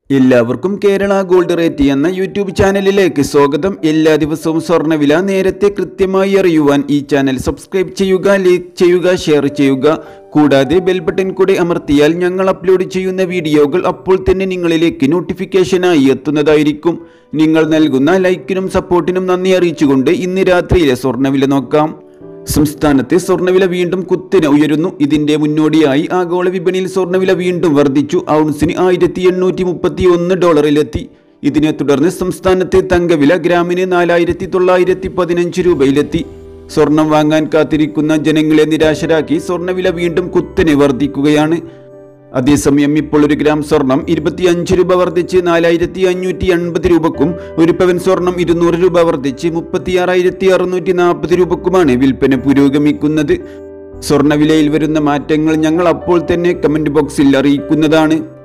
എല്ലാവർക്കും Kerala gold rate എന്ന YouTube ചാനലിലേക്ക് സ്വാഗതം എല്ലാ ദിവസവും സ്വർണ്ണവില നേരത്തെ കൃത്യമായി അറിയുവാൻ ഈ ചാനൽ സബ്സ്ക്രൈബ് ചെയ്യുക ലൈക്ക് ചെയ്യുക ഷെയർ ചെയ്യുക കൂടാതെ ബെൽ ബട്ടൺ കൂടെ അമർത്തിയാൽ ഞങ്ങൾ അപ്ലോഡ് ചെയ്യുന്ന വീഡിയോകൾ അപ്പോൾ തന്നെ നിങ്ങളിലേക്ക് നോട്ടിഫിക്കേഷനായി എത്തുന്നതായിരിക്കും നിങ്ങൾ നൽകുന്ന ലൈക്കിനും സപ്പോർട്ടിനും നന്ദി അറിയിച്ചുകൊണ്ട് ഇന്ന് രാത്രിയിലെ സ്വർണ്ണവില നോക്കാം സംസ്ഥാനത്തെ സ്വർണ്ണവില വീണ്ടും കുത്തിനെ ഉയരുന്നു ഇതിന്റെ മുന്നോടിയായി ആഗോള വിപണിയിൽ സ്വർണ്ണവില വീണ്ടും വർദ്ധിച്ചു ഔൺസിന് ആയിരത്തി എണ്ണൂറ്റി മുപ്പത്തി ഒന്ന് ഡോളറിലെത്തി ഇതിനെ തുടർന്ന് സംസ്ഥാനത്തെ തങ്കവില ഗ്രാമിന് നാലായിരത്തി തൊള്ളായിരത്തി പതിനഞ്ച് രൂപയിലെത്തി സ്വർണം വാങ്ങാൻ കാത്തിരിക്കുന്ന ജനങ്ങളെ നിരാശരാക്കി സ്വർണ്ണവില വീണ്ടും കുത്തനെ വർദ്ധിക്കുകയാണ് അതേസമയം ഇപ്പോൾ ഒരു ഗ്രാം സ്വർണം ഇരുപത്തിയഞ്ച് രൂപ വർദ്ധിച്ച് നാലായിരത്തി അഞ്ഞൂറ്റി എൺപത് രൂപക്കും ഒരു പവൻ സ്വർണം ഇരുന്നൂറ് രൂപ വർദ്ധിച്ച് മുപ്പത്തിയാറായിരത്തി അറുന്നൂറ്റി നാൽപ്പത് രൂപക്കുമാണ് വിൽപ്പന പുരോഗമിക്കുന്നത് സ്വർണ്ണവിലയിൽ വരുന്ന മാറ്റങ്ങൾ ഞങ്ങൾ അപ്പോൾ തന്നെ കമന്റ് ബോക്സിൽ അറിയിക്കുന്നതാണ്